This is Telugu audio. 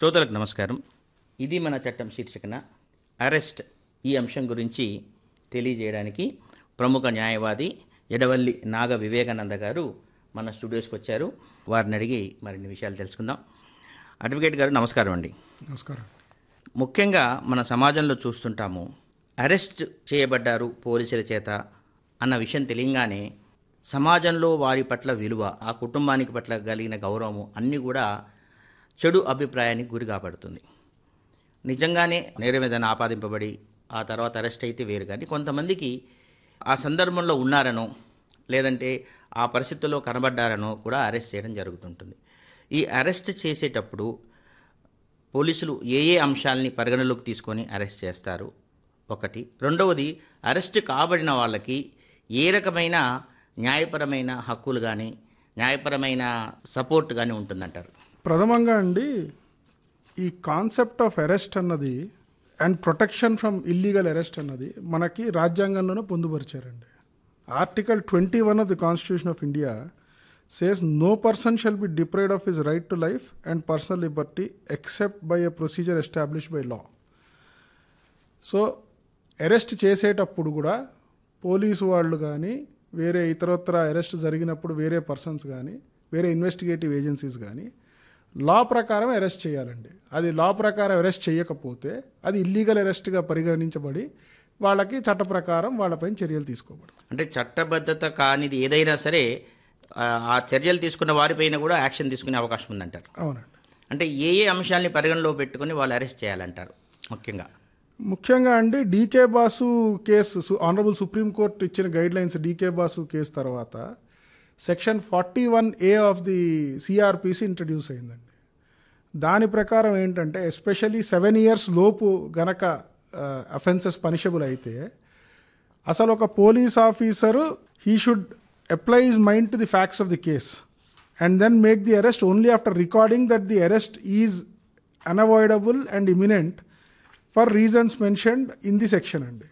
శ్రోతలకు నమస్కారం ఇది మన చట్టం శీర్షికన అరెస్ట్ ఈ అంశం గురించి తెలియజేయడానికి ప్రముఖ న్యాయవాది ఎడవల్లి నాగ వివేకానంద గారు మన స్టూడియోస్కి వచ్చారు వారిని అడిగి మరిన్ని విషయాలు తెలుసుకుందాం అడ్వకేట్ గారు నమస్కారం అండి నమస్కారం ముఖ్యంగా మన సమాజంలో చూస్తుంటాము అరెస్ట్ చేయబడ్డారు పోలీసుల చేత అన్న విషయం తెలియగానే సమాజంలో వారి పట్ల విలువ ఆ కుటుంబానికి పట్ల కలిగిన గౌరవము అన్నీ కూడా చెడు అభిప్రాయానికి గురి కాబడుతుంది నిజంగానే నేరం ఏదైనా ఆపాదింపబడి ఆ తర్వాత అరెస్ట్ అయితే వేరు కానీ కొంతమందికి ఆ సందర్భంలో ఉన్నారనో లేదంటే ఆ పరిస్థితుల్లో కనబడ్డారనో కూడా అరెస్ట్ చేయడం జరుగుతుంటుంది ఈ అరెస్ట్ చేసేటప్పుడు పోలీసులు ఏ ఏ అంశాలని పరిగణలోకి తీసుకొని అరెస్ట్ చేస్తారు ఒకటి రెండవది అరెస్ట్ కాబడిన వాళ్ళకి ఏ రకమైన న్యాయపరమైన హక్కులు కానీ న్యాయపరమైన సపోర్ట్ కానీ ఉంటుందంటారు ప్రథమంగా అండి ఈ కాన్సెప్ట్ ఆఫ్ అరెస్ట్ అన్నది and protection from illegal arrest అన్నది మనకి రాజ్యాంగంలోనే పొందుపరిచారండి article twenty one of the constitution of India says no person shall be deprived of his right to life and personal liberty except by a procedure establish by law so arrest చేసేటప్పుడు కూడా పోలీసు వాళ్ళు కానీ వేరే ఇతరత్ర అరెస్ట్ జరిగినప్పుడు వేరే పర్సన్స్ కానీ వేరే ఇన్వెస్టిగేటివ్ ఏజెన్సీస్ కానీ లా ప్రకారం అరెస్ట్ చేయాలండి అది లా ప్రకారం అరెస్ట్ చేయకపోతే అది ఇల్లీగల్ అరెస్ట్గా పరిగణించబడి వాళ్ళకి చట్ట ప్రకారం వాళ్ళపైన చర్యలు తీసుకోబడతాయి అంటే చట్టబద్ధత కానిది ఏదైనా సరే ఆ ఆ చర్యలు తీసుకున్న వారిపైన కూడా యాక్షన్ తీసుకునే అవకాశం ఉందంటారు అవునండి అంటే ఏ ఏ అంశాలని పరిగణలో పెట్టుకొని వాళ్ళు అరెస్ట్ చేయాలంటారు ముఖ్యంగా ముఖ్యంగా అండి డీకే బాసు కేసు సు- ఆనరబుల్ సుప్రీం కోర్ట్ ఇచ్చిన guidelines DK Basu case తర్వాత section forty one A of the CrPC introduce అయిందండి దాని ప్రకారం ఏంటంటే ఎస్పెషల్లీ సెవెన్ ఇయర్స్ లోపు గనక అఫెన్సెస్ పనిషబుల్ అయితే అసలు ఒక police officer he should apply his mind to the facts of the case and then make the arrest only after recording that the arrest is unavoidable and imminent for reasons mentioned in the section అండి